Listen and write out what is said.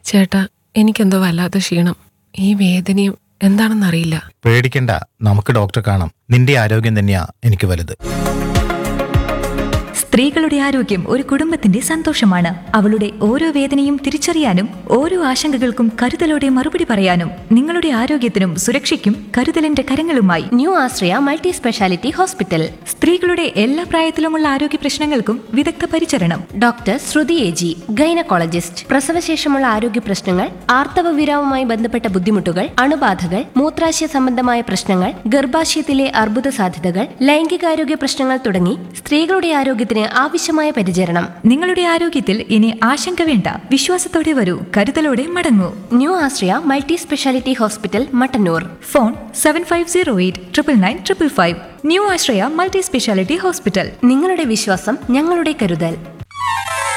ചേട്ടാ എനിക്കെന്തോ വല്ലാത്ത ക്ഷീണം ഈ വേദനയും എന്താണെന്നറിയില്ല പേടിക്കണ്ട നമുക്ക് ഡോക്ടറെ കാണാം നിന്റെ ആരോഗ്യം തന്നെയാ എനിക്ക് വലുത് സ്ത്രീകളുടെ ആരോഗ്യം ഒരു കുടുംബത്തിന്റെ സന്തോഷമാണ് അവളുടെ ഓരോ വേദനയും തിരിച്ചറിയാനും ഓരോ ആശങ്കകൾക്കും കരുതലോടെ മറുപടി പറയാനും നിങ്ങളുടെ ആരോഗ്യത്തിനും സുരക്ഷയ്ക്കും കരുതലിന്റെ കരങ്ങളുമായി new Ashraya multi speciality hospital സ്ത്രീകളുടെ എല്ലാ പ്രായത്തിലുമുള്ള ആരോഗ്യ പ്രശ്നങ്ങൾക്കും വിദഗ്ധ പരിചരണം doctor Shruti A G gynaecologist പ്രസവശേഷമുള്ള ആരോഗ്യ പ്രശ്നങ്ങൾ ആർത്തവവിരാമവുമായി ബന്ധപ്പെട്ട ബുദ്ധിമുട്ടുകൾ അണുബാധകൾ മൂത്രാശയ സംബന്ധമായ പ്രശ്നങ്ങൾ ഗർഭാശയത്തിലെ അർബുദ സാധ്യതകൾ ലൈംഗികാരോഗ്യ പ്രശ്നങ്ങൾ തുടങ്ങി സ്ത്രീകളുടെ ആരോഗ്യത്തിന് ആവശ്യമായ പരിചരണം നിങ്ങളുടെ ആരോഗ്യത്തിൽ ഇനി ആശങ്ക വേണ്ട വിശ്വാസത്തോടെ വരൂ കരുതലോടെ മടങ്ങൂ new Ashraya multi speciality hospital Mattannur phone seven five zero eight triple nine triple five new Ashraya multi speciality hospital നിങ്ങളുടെ വിശ്വാസം ഞങ്ങളുടെ കരുതൽ